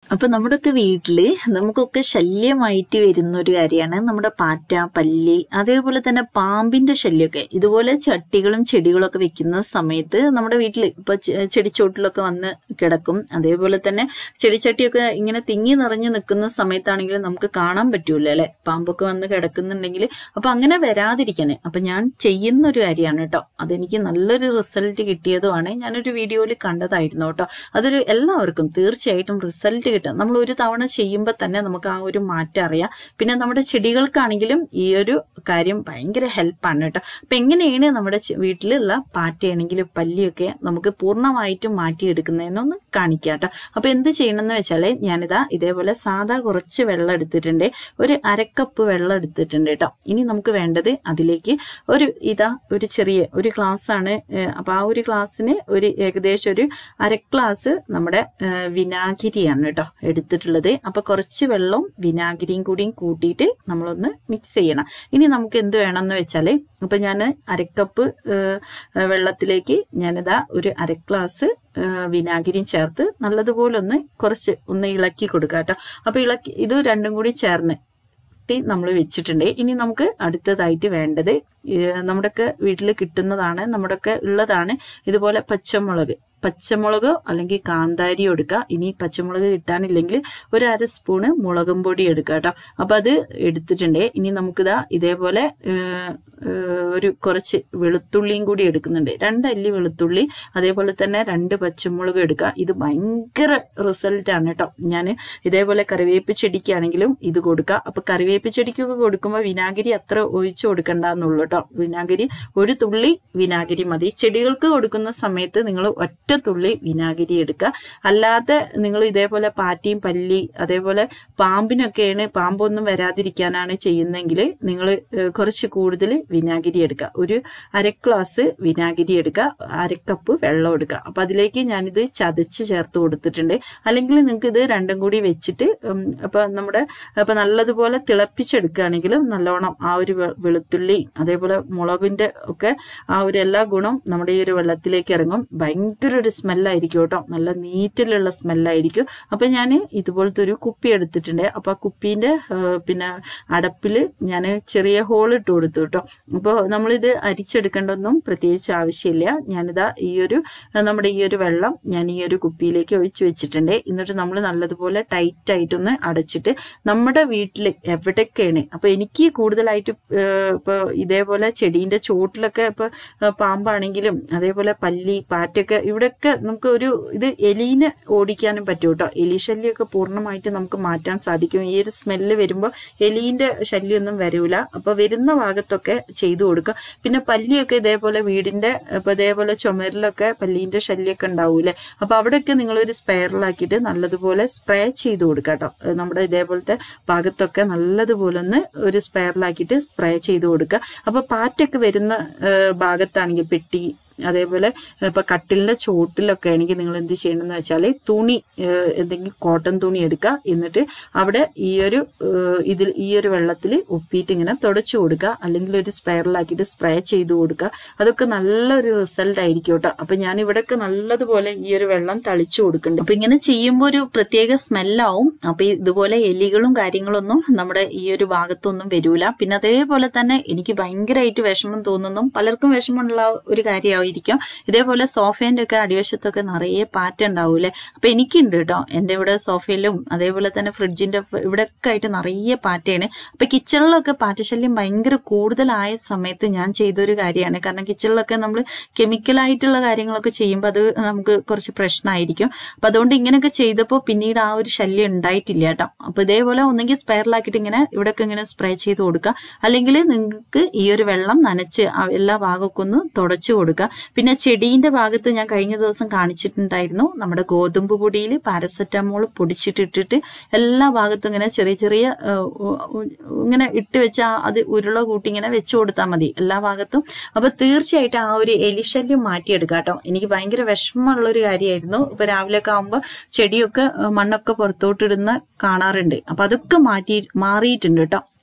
അപ്പൊ നമ്മുടെയൊക്കെ വീട്ടില് നമുക്കൊക്കെ ശല്യമായിട്ട് വരുന്ന ഒരു കാര്യമാണ് നമ്മുടെ പാറ്റ പല്ലി അതേപോലെ തന്നെ പാമ്പിന്റെ ശല്യമൊക്കെ ഇതുപോലെ ചട്ടികളും ചെടികളും ഒക്കെ വെക്കുന്ന സമയത്ത് നമ്മുടെ വീട്ടിൽ ഇപ്പൊ ചെ- ചെടിച്ചോട്ടിലൊക്കെ വന്ന് കിടക്കും അതേപോലെ തന്നെ ചെടിച്ചട്ടിയൊക്കെ ഇങ്ങനെ തിങ്ങി നിറഞ്ഞു നിൽക്കുന്ന സമയത്താണെങ്കിലും നമുക്ക് കാണാൻ പറ്റൂല അല്ലെ പാമ്പൊക്കെ വന്ന് കിടക്കുന്നുണ്ടെങ്കിൽ അപ്പൊ അങ്ങനെ വരാതിരിക്കാന് അപ്പൊ ഞാൻ ചെയ്യുന്ന ഒരു കാര്യമാണ് കേട്ടോ അതെനിക്ക് നല്ലൊരു റിസൾട്ട് കിട്ടിയതുമാണ് ഞാനൊരു വീഡിയോയിൽ കണ്ടതായിരുന്നു കേട്ടോ അതൊരു എല്ലാവർക്കും തീർച്ചയായിട്ടും റിസൾട്ട് കിട്ടും നമ്മൾ ഒരു തവണ ചെയ്യുമ്പോൾ തന്നെ നമുക്ക് ആ ഒരു മാറ്റം അറിയാം പിന്നെ നമ്മുടെ ചെടികൾക്കാണെങ്കിലും ഈ ഒരു കാര്യം ഭയങ്കര ഹെൽപ്പാണ് കേട്ടോ അപ്പൊ എങ്ങനെയാണ് നമ്മുടെ ചെ- വീട്ടിലുള്ള പാറ്റയാണെങ്കിലും പല്ലിയൊക്കെ നമുക്ക് പൂർണ്ണമായിട്ടും മാറ്റിയെടുക്കുന്നതെന്നൊന്ന് കാണിക്കാം കേട്ടോ അപ്പൊ എന്ത് ചെയ്യണമെന്ന് വെച്ചാല് ഞാനിതാ ഇതേപോലെ സാധാ കുറച്ച് വെള്ളം എടുത്തിട്ടുണ്ട് ഒരു അരക്കപ്പ് വെള്ളം എടുത്തിട്ടുണ്ട് കേട്ടോ ഇനി നമുക്ക് വേണ്ടത് അതിലേക്ക് ഒരു ഇതാ ഒരു ചെറിയ ഒരു ഗ്ലാസ് ആണ് ഏഹ്, അപ്പൊ ആ ഒരു ഗ്ലാസ്സിന് ഒരു ഏകദേശം ഒരു അര ഗ്ലാസ് നമ്മുടെ ഏഹ്, വിനാഗിരിയാണ് കേട്ടോ എടുത്തിട്ടുള്ളത് അപ്പൊ കുറച്ച് വെള്ളവും വിനാഗിരിയും കൂടിയും കൂട്ടിയിട്ട് നമ്മളൊന്ന് മിക്സ് ചെയ്യണം ഇനി നമുക്ക് എന്ത് വേണമെന്ന് വെച്ചാല് അപ്പൊ ഞാൻ അരക്കപ്പ് ഏഹ്, ഏഹ്, വെള്ളത്തിലേക്ക് ഞാനിതാ ഒരു അര ഗ്ലാസ് ഏഹ്, വിനാഗിരിയും ചേർത്ത് നല്ലതുപോലെ ഒന്ന് കുറച്ച് ഒന്ന് ഇളക്കി കൊടുക്കുക കേട്ടോ അപ്പൊ ഇളക്കി ഇത് രണ്ടും കൂടി ചേർന്ന് നമ്മൾ വെച്ചിട്ടുണ്ട് ഇനി നമുക്ക് അടുത്തതായിട്ട് വേണ്ടത് ഏഹ് നമ്മുടെയൊക്കെ വീട്ടിൽ കിട്ടുന്നതാണ് നമ്മുടെയൊക്കെ ഉള്ളതാണ് ഇതുപോലെ പച്ചമുളക് പച്ചമുളക് അല്ലെങ്കിൽ കാന്താരിയോ എടുക്കുക ഇനി പച്ചമുളക് കിട്ടാനില്ലെങ്കിൽ ഒരു അര സ്പൂണ് മുളകും പൊടി എടുക്കുക കേട്ടോ അപ്പൊ അത് എടുത്തിട്ടുണ്ട് ഇനി നമുക്കിതാ ഇതേപോലെ ഏഹ്, ഏഹ്, ഒരു കുറച്ച് വെളുത്തുള്ളിയും കൂടി എടുക്കുന്നുണ്ട് രണ്ടല്ലി വെളുത്തുള്ളി അതേപോലെ തന്നെ രണ്ട് പച്ചമുളക് എടുക്കുക ഇത് ഭയങ്കര റിസൾട്ട് ആണ് കേട്ടോ ഞാൻ ഇതേപോലെ കറിവേപ്പ് ചെടിക്കാണെങ്കിലും ഇത് കൊടുക്കുക അപ്പൊ കറിവേപ്പ് ചെടിക്കൊക്കെ കൊടുക്കുമ്പോൾ വിനാഗിരി അത്ര ഒഴിച്ചു കൊടുക്കണ്ടെന്നുള്ളൂ കേട്ടോ വിനാഗിരി ഒരു തുള്ളി വിനാഗിരി മതി ചെടികൾക്ക് കൊടുക്കുന്ന സമയത്ത് നിങ്ങൾ ഒറ്റ തുള്ളി വിനാഗിരി എടുക്കുക അല്ലാതെ നിങ്ങൾ ഇതേപോലെ പാറ്റിയും പല്ലി അതേപോലെ പാമ്പിനൊക്കെയാണ് പാമ്പൊന്നും വരാതിരിക്കാനാണ് ചെയ്യുന്നതെങ്കിൽ നിങ്ങൾ കുറച്ച് കൂടുതൽ വിനാഗിരി എടുക്കുക ഒരു അര ഗ്ലാസ് വിനാഗിരി എടുക്കുക അര കപ്പ് വെള്ളം എടുക്കുക അപ്പൊ അതിലേക്ക് ഞാനിത് ചതച്ച് ചേർത്ത് കൊടുത്തിട്ടുണ്ട് അല്ലെങ്കിൽ നിങ്ങൾക്ക് ഇത് രണ്ടും കൂടി വെച്ചിട്ട് ഉം, അപ്പൊ നമ്മുടെ അപ്പൊ നല്ലതുപോലെ തിളപ്പിച്ചെടുക്കുകയാണെങ്കിലും നല്ലോണം ആ ഒരു വെ- വെളുത്തുള്ളി അതേപോലെ മുളകിന്റെ ഒക്കെ ആ ഒരു എല്ലാ ഗുണവും നമ്മുടെ ഈ ഒരു വെള്ളത്തിലേക്ക് ഇറങ്ങും ഭയങ്കര ഒരു സ്മെല്ലായിരിക്കും കേട്ടോ നല്ല നീറ്റിലുള്ള സ്മെല്ലായിരിക്കും അപ്പൊ ഞാൻ ഇതുപോലത്തെ ഒരു കുപ്പി എടുത്തിട്ടുണ്ട് അപ്പൊ ആ കുപ്പീന്റെ ആ, പിന്നെ അടപ്പിൽ ഞാൻ ചെറിയ ഹോൾ ഇട്ട് കൊടുത്തു കേട്ടോ അപ്പോൾ നമ്മളിത് അരിച്ചെടുക്കേണ്ടതൊന്നും പ്രത്യേകിച്ച് ആവശ്യമില്ല ഞാനിതാ ഈ ഒരു ആ, നമ്മുടെ ഈ ഒരു വെള്ളം ഞാൻ ഈ ഒരു കുപ്പിയിലേക്ക് ഒഴിച്ചു വെച്ചിട്ടുണ്ട് എന്നിട്ട് നമ്മൾ നല്ലതുപോലെ ടൈറ്റ് ആയിട്ടൊന്ന് അടച്ചിട്ട് നമ്മുടെ വീട്ടിൽ എവിടെയൊക്കെയാണ് അപ്പൊ എനിക്ക് കൂടുതലായിട്ട് ഏഹ്, ഇപ്പൊ ഇതേപോലെ ചെടീന്റെ ചോട്ടിലൊക്കെ ഇപ്പൊ ഏഹ്, പാമ്പാണെങ്കിലും അതേപോലെ പല്ലി പാറ്റൊക്കെ ഇവിടെയൊക്കെ നമുക്ക് ഒരു ഇത് എലീനെ ഓടിക്കാനും പറ്റും കേട്ടോ എലി ശല്യമൊക്കെ പൂർണ്ണമായിട്ട് നമുക്ക് മാറ്റാൻ സാധിക്കും ഈ ഒരു സ്മെല്ല് വരുമ്പോൾ എലീന്റെ ശല്യമൊന്നും വരൂല അപ്പൊ വരുന്ന ഭാഗത്തൊക്കെ ചെയ്തു കൊടുക്കുക പിന്നെ പല്ലിയൊക്കെ ഇതേപോലെ വീടിന്റെ ഇപ്പൊ ഇതേപോലെ ചുമരിലൊക്കെ പല്ലീന്റെ ശല്യമൊക്കെ ഉണ്ടാവൂലേ അപ്പൊ അവിടെയൊക്കെ നിങ്ങൾ ഒരു സ്പെയറിലാക്കിയിട്ട് നല്ലതുപോലെ സ്പ്രേ ചെയ്ത് കൊടുക്കുക കേട്ടോ ഏഹ് നമ്മുടെ ഇതേപോലത്തെ ഭാഗത്തൊക്കെ നല്ലതുപോലെ ഒന്ന് ഒരു സ്പെയറിലാക്കിയിട്ട് സ്പ്രേ ചെയ്ത് കൊടുക്കുക അപ്പൊ പാറ്റൊക്കെ വരുന്ന ഏഹ് ഭാഗത്താണെങ്കിൽ പെട്ടി അതേപോലെ ഇപ്പൊ കട്ടിലിന്റെ ചോട്ടിലൊക്കെ ആണെങ്കിൽ നിങ്ങൾ എന്ത് ചെയ്യണമെന്ന് വെച്ചാൽ തുണി ഏഹ് എന്തെങ്കിലും കോട്ടൺ തുണി എടുക്കുക എന്നിട്ട് അവിടെ ഈ ഒരു ഏഹ് ഇതിൽ ഈ ഒരു വെള്ളത്തിൽ ഉപ്പിയിട്ട് ഇങ്ങനെ തുടച്ചു കൊടുക്കുക അല്ലെങ്കിൽ ഒരു സ്പെയറിലാക്കിയിട്ട് സ്പ്രേ ചെയ്ത് കൊടുക്കുക അതൊക്കെ നല്ലൊരു റിസൾട്ട് ആയിരിക്കും കേട്ടോ അപ്പൊ ഞാൻ ഇവിടെയൊക്കെ നല്ലതുപോലെ ഈ ഒരു വെള്ളം തളിച്ചു കൊടുക്കുന്നുണ്ട് അപ്പൊ ഇങ്ങനെ ചെയ്യുമ്പോൾ ഒരു പ്രത്യേക സ്മെല്ലാവും അപ്പൊ ഇതുപോലെ എലികളും കാര്യങ്ങളൊന്നും നമ്മുടെ ഈ ഒരു ഭാഗത്തൊന്നും വരൂല പിന്നെ അതേപോലെ തന്നെ എനിക്ക് ഭയങ്കരമായിട്ട് വിഷമം തോന്നുന്നു പലർക്കും വിഷമമുള്ള ഒരു കാര്യമായിരിക്കും ഇതേപോലെ സോഫേന്റെ ഒക്കെ അടിവശത്തൊക്കെ നിറയെ പാറ്റ ഉണ്ടാവൂലേ അപ്പൊ എനിക്കുണ്ട് കേട്ടോ എന്റെ ഇവിടെ സോഫയിലും അതേപോലെ തന്നെ ഫ്രിഡ്ജിന്റെ ഇവിടെയൊക്കെ ആയിട്ട് നിറയെ പാറ്റയാണ് അപ്പൊ കിച്ചണിലൊക്കെ പാറ്റശല്യം ഭയങ്കര കൂടുതലായ സമയത്ത് ഞാൻ ചെയ്തൊരു കാര്യമാണ് കാരണം കിച്ചണിലൊക്കെ നമ്മൾ കെമിക്കലായിട്ടുള്ള കാര്യങ്ങളൊക്കെ ചെയ്യുമ്പോൾ അത് നമുക്ക് കുറച്ച് പ്രശ്നമായിരിക്കും അപ്പൊ അതുകൊണ്ട് ഇങ്ങനെയൊക്കെ ചെയ്തപ്പോൾ പിന്നീട് ആ ഒരു ശല്യം ഉണ്ടായിട്ടില്ല കേട്ടോ അപ്പൊ ഇതേപോലെ ഒന്നെങ്കിൽ സ്പെയറിലാക്കിയിട്ട് ഇങ്ങനെ ഇവിടെയൊക്കെ ഇങ്ങനെ സ്പ്രേ ചെയ്ത് കൊടുക്കുക അല്ലെങ്കിൽ നിങ്ങൾക്ക് ഈ ഒരു വെള്ളം നനച്ച് ആ എല്ലാ ഭാഗമൊക്കെ ഒന്ന് തുടച്ചു കൊടുക്കുക പിന്നെ ചെടീന്റെ ഭാഗത്ത് ഞാൻ കഴിഞ്ഞ ദിവസം കാണിച്ചിട്ടുണ്ടായിരുന്നു നമ്മുടെ ഗോതമ്പ് പൊടിയിൽ പാരസെറ്റമോൾ പൊടിച്ചിട്ടിട്ടിട്ട് എല്ലാ ഭാഗത്തും ഇങ്ങനെ ചെറിയ ചെറിയ ഏഹ്, ഉ- ഉ- ഇങ്ങനെ ഇട്ട് വെച്ച് ആ അത് ഉരുള കൂട്ടി ഇങ്ങനെ വെച്ച് കൊടുത്താൽ മതി എല്ലാ ഭാഗത്തും അപ്പൊ തീർച്ചയായിട്ടും ആ ഒരു എലിശല്യം മാറ്റിയെടുക്കാം കേട്ടോ എനിക്ക് ഭയങ്കര വിഷമമുള്ള ഒരു കാര്യമായിരുന്നു ഇപ്പൊ രാവിലെ ഒക്കെ ആകുമ്പോൾ ചെടിയൊക്കെ ഏഹ്, മണ്ണൊക്കെ പുറത്തോട്ടിടുന്ന കാണാറുണ്ട് അപ്പൊ അതൊക്കെ മാറ്റി മാറിയിട്ടുണ്ട് കേട്ടോ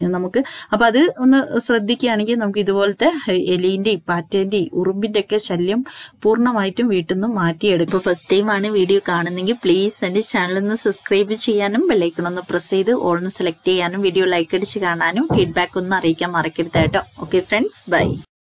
നമുക്ക് അപ്പൊ അത് ഒന്ന് ശ്രദ്ധിക്കുകയാണെങ്കിൽ നമുക്ക് ഇതുപോലത്തെ എലീന്റെയും പാറ്റേന്റെയും ഉറുമ്പിന്റെ ഒക്കെ ശല്യം പൂർണ്ണമായിട്ടും വീട്ടിൽ നിന്ന് മാറ്റിയെടുക്കും ഫസ്റ്റ് ടൈം ആണ് വീഡിയോ കാണുന്നെങ്കിൽ പ്ലീസ് എന്റെ ചാനൽ ഒന്ന് സബ്സ്ക്രൈബ് ചെയ്യാനും ബെല്ലൈക്കൺ ഒന്ന് പ്രസ് ചെയ്ത് ഓൾന്ന് സെലക്ട് ചെയ്യാനും വീഡിയോ ലൈക്ക് അടിച്ച് കാണാനും ഫീഡ്ബാക്ക് ഒന്ന് അറിയിക്കാൻ മറക്കരുത് കേട്ടോ ഓക്കെ ഫ്രണ്ട്സ് ബൈ